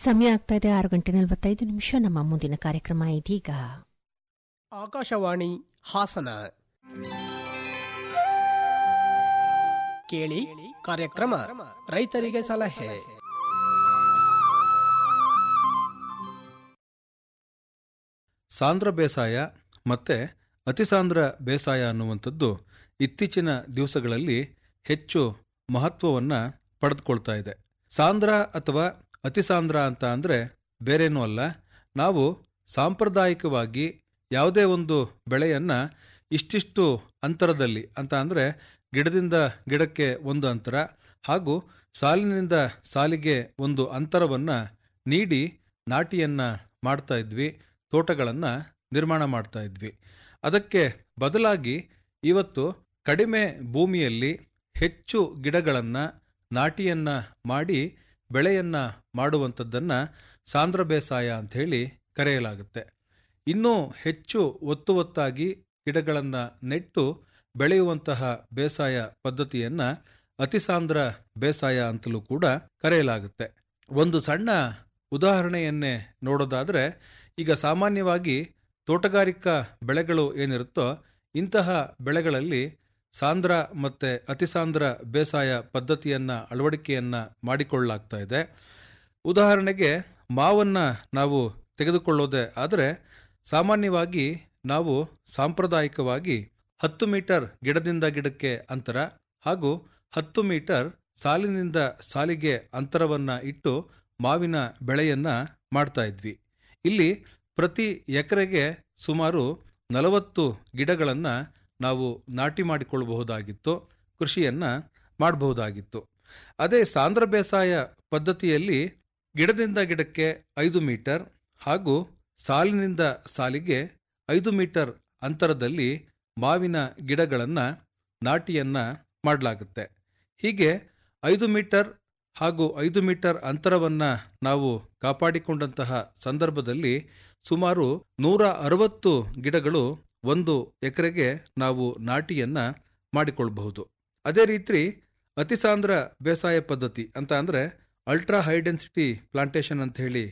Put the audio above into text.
ಸಮಯ ಆಗ್ತಾ ಇದೆ ಆರು ಗಂಟೆ ನಲವತ್ತೈದು ನಿಮಿಷ ನಮ್ಮ ಮುಂದಿನ ಕಾರ್ಯಕ್ರಮ ಇದೀಗ ಆಕಾಶವಾಣಿ ಹಾಸನ ಕೇಳಿ ಕಾರ್ಯಕ್ರಮ ರೈತರಿಗೆ ಸಲಹೆ ಸಾಂದ್ರ ಬೇಸಾಯ ಮತ್ತೆ ಅತಿಸಾಂದ್ರ ಬೇಸಾಯ ಅನ್ನುವಂಥದ್ದು ಇತ್ತೀಚಿನ ದಿವಸಗಳಲ್ಲಿ ಹೆಚ್ಚು ಮಹತ್ವವನ್ನು ಪಡೆದುಕೊಳ್ತಾ ಇದೆ ಸಾಂದ್ರ ಅಥವಾ ಅತಿಸಾಂದ್ರ ಅಂತ ಅಂದರೆ ಬೇರೇನೂ ಅಲ್ಲ ನಾವು ಸಾಂಪ್ರದಾಯಿಕವಾಗಿ ಯಾವುದೇ ಒಂದು ಬೆಳೆಯನ್ನು ಇಷ್ಟಿಷ್ಟು ಅಂತರದಲ್ಲಿ ಅಂತ ಅಂದರೆ ಗಿಡದಿಂದ ಗಿಡಕ್ಕೆ ಒಂದು ಅಂತರ ಹಾಗೂ ಸಾಲಿನಿಂದ ಸಾಲಿಗೆ ಒಂದು ಅಂತರವನ್ನು ನೀಡಿ ನಾಟಿಯನ್ನು ಮಾಡ್ತಾ ಇದ್ವಿ ತೋಟಗಳನ್ನು ನಿರ್ಮಾಣ ಮಾಡ್ತಾ ಇದ್ವಿ ಅದಕ್ಕೆ ಬದಲಾಗಿ ಇವತ್ತು ಕಡಿಮೆ ಭೂಮಿಯಲ್ಲಿ ಹೆಚ್ಚು ಗಿಡಗಳನ್ನು ನಾಟಿಯನ್ನು ಮಾಡಿ ಬೆಳೆಯನ್ನು ಮಾಡುವಂಥದ್ದನ್ನು ಸಾಂದ್ರ ಬೇಸಾಯ ಅಂಥೇಳಿ ಕರೆಯಲಾಗುತ್ತೆ ಇನ್ನೂ ಹೆಚ್ಚು ಒತ್ತು ಒತ್ತಾಗಿ ಗಿಡಗಳನ್ನು ನೆಟ್ಟು ಬೆಳೆಯುವಂತಹ ಬೇಸಾಯ ಪದ್ಧತಿಯನ್ನು ಅತಿಸಾಂದ್ರ ಬೇಸಾಯ ಅಂತಲೂ ಕೂಡ ಕರೆಯಲಾಗುತ್ತೆ ಒಂದು ಸಣ್ಣ ಉದಾಹರಣೆಯನ್ನೇ ನೋಡೋದಾದರೆ ಈಗ ಸಾಮಾನ್ಯವಾಗಿ ತೋಟಗಾರಿಕಾ ಬೆಳೆಗಳು ಏನಿರುತ್ತೋ ಇಂತಹ ಬೆಳೆಗಳಲ್ಲಿ ಸಾಂದ್ರ ಮತ್ತು ಅತಿಸಾಂದ್ರ ಬೇಸಾಯ ಪದ್ಧತಿಯನ್ನು ಅಳವಡಿಕೆಯನ್ನು ಮಾಡಿಕೊಳ್ಳಲಾಗ್ತಾ ಇದೆ ಉದಾಹರಣೆಗೆ ಮಾವನ್ನು ನಾವು ತೆಗೆದುಕೊಳ್ಳೋದೇ ಆದರೆ ಸಾಮಾನ್ಯವಾಗಿ ನಾವು ಸಾಂಪ್ರದಾಯಿಕವಾಗಿ ಹತ್ತು ಮೀಟರ್ ಗಿಡದಿಂದ ಗಿಡಕ್ಕೆ ಅಂತರ ಹಾಗೂ ಹತ್ತು ಮೀಟರ್ ಸಾಲಿನಿಂದ ಸಾಲಿಗೆ ಅಂತರವನ್ನು ಇಟ್ಟು ಮಾವಿನ ಬೆಳೆಯನ್ನು ಮಾಡ್ತಾ ಇದ್ವಿ ಇಲ್ಲಿ ಪ್ರತಿ ಎಕರೆಗೆ ಸುಮಾರು ನಲವತ್ತು ಗಿಡಗಳನ್ನು ನಾವು ನಾಟಿ ಮಾಡಿಕೊಳ್ಳಬಹುದಾಗಿತ್ತು ಕೃಷಿಯನ್ನು ಮಾಡಬಹುದಾಗಿತ್ತು ಅದೇ ಸಾಂದ್ರ ಬೇಸಾಯ ಪದ್ಧತಿಯಲ್ಲಿ ಗಿಡದಿಂದ ಗಿಡಕ್ಕೆ ಐದು ಮೀಟರ್ ಹಾಗೂ ಸಾಲಿನಿಂದ ಸಾಲಿಗೆ ಐದು ಮೀಟರ್ ಅಂತರದಲ್ಲಿ ಮಾವಿನ ಗಿಡಗಳನ್ನು ನಾಟಿಯನ್ನು ಮಾಡಲಾಗುತ್ತೆ ಹೀಗೆ ಐದು ಮೀಟರ್ ಹಾಗೂ ಐದು ಮೀಟರ್ ಅಂತರವನ್ನು ನಾವು ಕಾಪಾಡಿಕೊಂಡಂತಹ ಸಂದರ್ಭದಲ್ಲಿ ಸುಮಾರು ನೂರ ಅರವತ್ತು ಗಿಡಗಳು ಒಂದು ಎಕರೆಗೆ ನಾವು ನಾಟಿಯನ್ನು ಮಾಡಿಕೊಳ್ಳಬಹುದು ಅದೇ ರೀತಿ ಅತಿಸಾಂದ್ರ ಬೇಸಾಯ ಪದ್ಧತಿ ಅಂತ ಅಂದರೆ ಅಲ್ಟ್ರಾ ಹೈ ಡೆನ್ಸಿಟಿ ಪ್ಲಾಂಟೇಶನ್ ಅಂತ ಹೇಳಿ